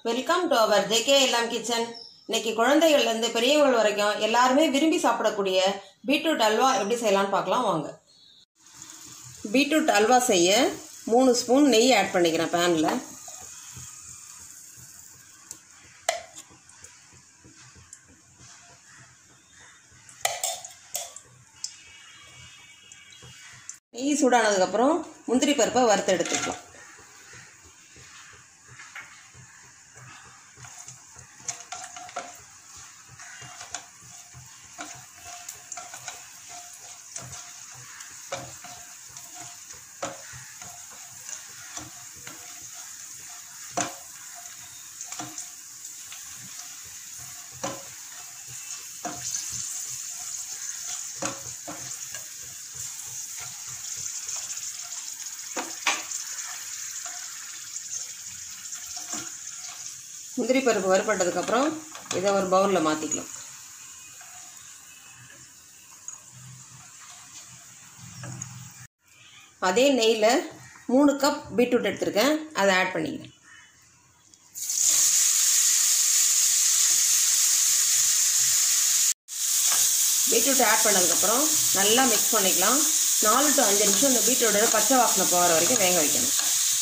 welcome to our JK எல்லாம் kitchen இன்னைக்கு குழந்தைகள்லேருந்து பெரியவங்கள் வரைக்கும் எல்லாருமே விரும்பி சாப்பிடக்கூடிய பீட்ரூட் அல்வா எப்படி செய்யலாம்னு பார்க்கலாம் வாங்க பீட்ரூட் அல்வா செய்ய மூணு ஸ்பூன் நெய் ஆட் பண்ணிக்கிறேன் பேனில் நெய் சூடானதுக்கப்புறம் முந்திரி பருப்பை வறுத்து எடுத்துக்கலாம் முந்திரி பருப்பு வறுபட்டதுக்கப்புறம் இதை ஒரு பவுலில் மாற்றிக்கலாம் அதே நெய்யில் மூணு கப் பீட்ரூட் எடுத்திருக்கேன் அதை ஆட் பண்ணிக்கிறேன் பீட்ரூட் ஆட் பண்ணதுக்கப்புறம் நல்லா மிக்ஸ் பண்ணிக்கலாம் நாலு டு அஞ்சு நிமிஷம் இந்த பீட்ரூட்டோட பச்சை வாசனை போகிற வரைக்கும் வேக வைக்கணும்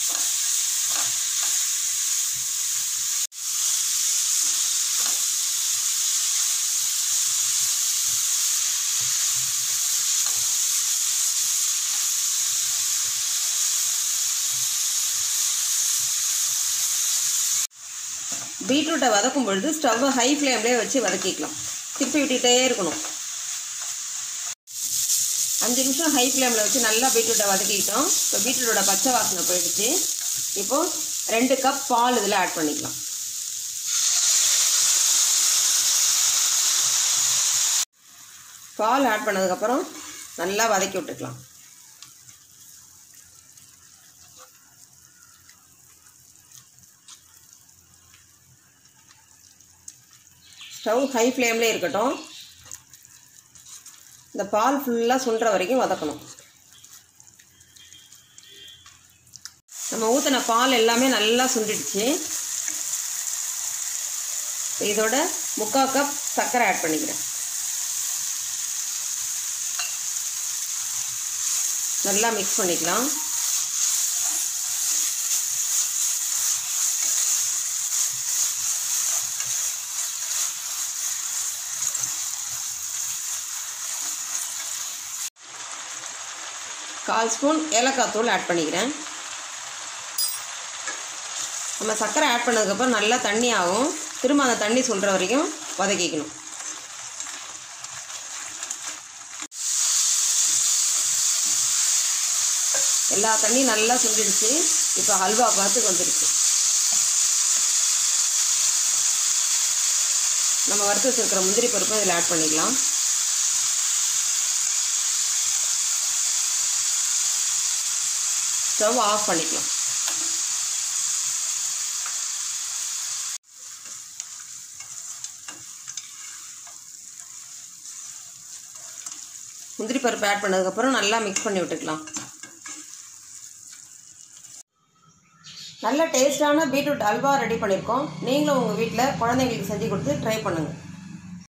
பீட்ரூட்டை வதக்கும் பொழுது ஸ்டவ்வை ஹை ஃப்ளேம்லேயே வச்சு வதக்கிக்கலாம் திருப்பி விட்டுகிட்டே இருக்கணும் அஞ்சு நிமிஷம் ஹை ஃப்ளேமில் வச்சு நல்லா பீட்ரூட்டை வதக்கிக்கிட்டோம் இப்போ பீட்ரூட்டோட பச்சை வாசனை போயிடுச்சு இப்போது ரெண்டு கப் பால் இதில் ஆட் பண்ணிக்கலாம் பால் ஆட் பண்ணதுக்கப்புறம் நல்லா வதக்கி விட்டுக்கலாம் ஸ்டவ் ஹை ஃப்ளேம்லேயே இருக்கட்டும் இந்த பால் ஃபுல்லாக சுண்டுற வரைக்கும் வதக்கணும் நம்ம ஊற்றின பால் எல்லாமே நல்லா சுண்டிடுச்சு இதோட முக்கால் கப் சர்க்கரை ஆட் பண்ணிக்கிறேன் நல்லா மிக்ஸ் பண்ணிக்கலாம் கால் ஸ்பூன் ஏலக்காய் தூள் ஆட் பண்ணிக்கிறேன் நம்ம சர்க்கரை ஆட் பண்ணதுக்கப்புறம் நல்லா தண்ணி ஆகும் திரும்ப அந்த தண்ணி சொல்கிற வரைக்கும் வதக்கிக்கணும் எல்லா தண்ணியும் நல்லா சுண்டிடுச்சு இப்போ ஹல்வா பார்த்து வந்துடுச்சு நம்ம வறுத்து வச்சுருக்கிற முந்திரி பருப்பும் இதில் ஆட் பண்ணிக்கலாம் ஸ்டவ் ஆஃப் பண்ணிக்கலாம் முந்திரி பருப்பு ஆட் பண்ணதுக்கப்புறம் நல்லா மிக்ஸ் பண்ணி விட்டுக்கலாம் நல்ல டேஸ்டான பீட்ரூட் அல்வா ரெடி பண்ணியிருக்கோம் நீங்களும் உங்கள் வீட்டில் குழந்தைங்களுக்கு செஞ்சு கொடுத்து ட்ரை பண்ணுங்கள்